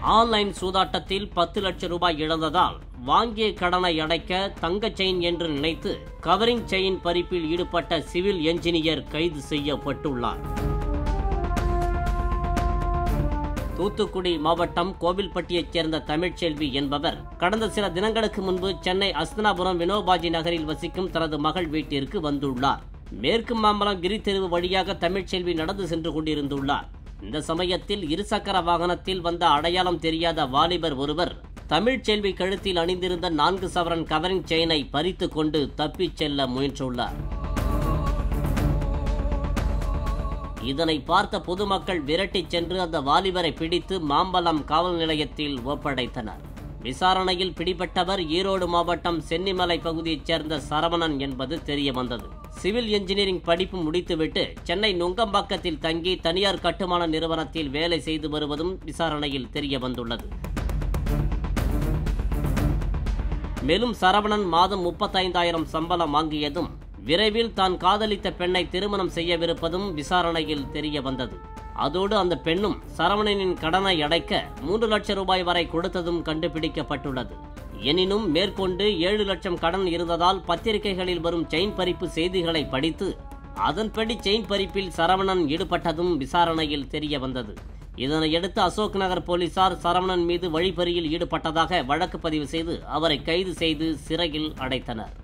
online சூதாட்டத்தில் பத்து லட்சம் ரூபாய் இழந்ததால் வாங்கிய கடனை அடைக்க தங்க செயின் என்று நினைத்து கவரிங் செயின் பறிப்பில் ஈடுபட்ட சிவில் என்ஜினியர் கைது செய்யப்பட்டுள்ளார் தூத்துக்குடி மாவட்டம் கோவில்பட்டியைச் சேர்ந்த தமிழ்ச்செல்வி என்பவர் கடந்த சில தினங்களுக்கு முன்பு சென்னை அஸ்தனாபுரம் வினோபாஜி நகரில் வசிக்கும் தனது மகள் வீட்டிற்கு வந்துள்ளார் மேற்கு மாம்பலம் கிரி தெருவு வழியாக தமிழ்ச்செல்வி நடந்து சென்று கொண்டிருந்துள்ளார் இந்த சமயத்தில் இருசக்கர வாகனத்தில் வந்த அடையாளம் தெரியாத வாலிபர் ஒருவர் தமிழ்ச்செல்வி கழுத்தில் அணிந்திருந்த நான்கு சவரன் கவரிங் செயினை பறித்து கொண்டு தப்பிச் செல்ல முயன்றுள்ளார் இதனை பார்த்த பொதுமக்கள் விரட்டிச் சென்று அந்த வாலிபரை பிடித்து மாம்பலம் காவல் நிலையத்தில் ஒப்படைத்தனர் விசாரணையில் பிடிபட்டவர் ஈரோடு மாவட்டம் சென்னிமலை பகுதியைச் சேர்ந்த சரவணன் என்பது தெரிய வந்தது சிவில் இன்ஜினியரிங் படிப்பு முடித்துவிட்டு சென்னை நுங்கம்பாக்கத்தில் தங்கி தனியார் கட்டுமான நிறுவனத்தில் வேலை செய்து வருவதும் விசாரணையில் தெரிய வந்துள்ளது மேலும் சரவணன் மாதம் முப்பத்தைந்தாயிரம் சம்பளம் வாங்கியதும் விரைவில் தான் காதலித்த பெண்ணை திருமணம் செய்யவிருப்பதும் விசாரணையில் தெரிய வந்தது அதோடு அந்த பெண்ணும் சரவணனின் கடனை அடைக்க மூன்று லட்சம் ரூபாய் வரை கொடுத்ததும் கண்டுபிடிக்கப்பட்டுள்ளது எனினும் மேற்கொண்டு ஏழு லட்சம் கடன் இருந்ததால் பத்திரிகைகளில் வரும் செயின் பறிப்பு செய்திகளை படித்து அதன்படி செயின் பறிப்பில் சரவணன் ஈடுபட்டதும் விசாரணையில் தெரிய வந்தது இதனையடுத்து அசோக் நகர் போலீசார் சரவணன் மீது வழிப்பறியில் ஈடுபட்டதாக வழக்கு பதிவு செய்து அவரை கைது செய்து சிறையில் அடைத்தனர்